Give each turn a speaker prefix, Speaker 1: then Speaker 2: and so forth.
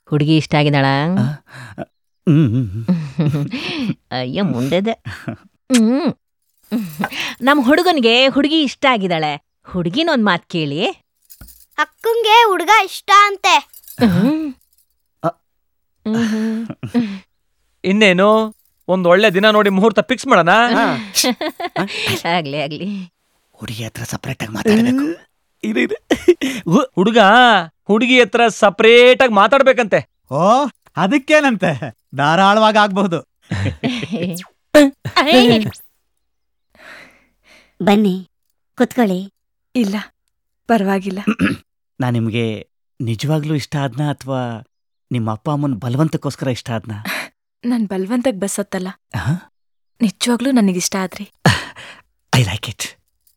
Speaker 1: ಹುಡುಗಿ ಇಷ್ಟ ಆಗಿದಾಳ
Speaker 2: ಹ್ಮ್ ಹ್ಮ್, ಹ್ಮ್.
Speaker 1: ಅಯ್ಯ ಮುಂದೆದೆ ಹ್ಮ್ ನಮ್ ಹುಡುಗನ್ಗೆ ಹುಡುಗಿ ಇಷ್ಟ ಆಗಿದಾಳೆ ಹುಡುಗಿನೊಂದ್ ಮಾತ್ ಕೇಳಿ
Speaker 3: ಅಕ್ಕಂಗೆ ಹುಡ್ಗ ಇಷ್ಟ ಅಂತೆ
Speaker 1: ಹ್ಮ್.
Speaker 2: ಅ.
Speaker 1: ಹ್ಮ್.
Speaker 4: ಇನ್ನೇನು ಒಂದ್ ಒಳ್ಳೆ ದಿನ ನೋಡಿ ಮುಹೂರ್ತ ಫಿಕ್ಸ್ ಮಾಡೋಣ
Speaker 2: ಹಾ.
Speaker 1: ಆಗ್ಲಿ ಆಗ್ಲಿ
Speaker 2: ಹುಡುಗಿ ಹತ್ರ ಸಪರೇಟ್ ಆಗಿ ಮಾತಾಡ್ಬೇಕು ಇದು ಇದು ಉ,
Speaker 4: ಹುಡುಗ ಹುಡುಗಿ ಹತ್ರ ಸಪರೇಟ್ ಆಗಿ ಮಾತಾಡ್ಬೇಕಂತೆ
Speaker 5: ಓ ಅದಕ್ಕೇನಂತೆ ಧಾರಾಳವಾಗಿ ಆಗ್ಬಹುದು
Speaker 6: ಬನ್ನಿ ಕುತ್ಕೊಳ್ಳಿ
Speaker 7: ಇಲ್ಲ ಪರವಾಗಿಲ್ಲ
Speaker 2: ನಾ ನಿಮ್ಗೆ ನಿಜವಾಗ್ಲೂ ಇಷ್ಟ ಆದ್ನ ಅಥವಾ ನಿಮ್ಮ ಅಪ್ಪ ಅಮ್ಮನ ಬಲವಂತಕ್ಕೋಸ್ಕರ ಇಷ್ಟ ಆದ್ನ
Speaker 7: ನನ್ ಬಲ್ವಂತಕ್ ಬಸ್ಸತ್ತಲ್ಲ ನಿಜವಾಗ್ಲೂ ನನಗಿಷ್ಟ ಆದ್ರಿ
Speaker 2: ಐ ಲೈಕ್ ಇಟ್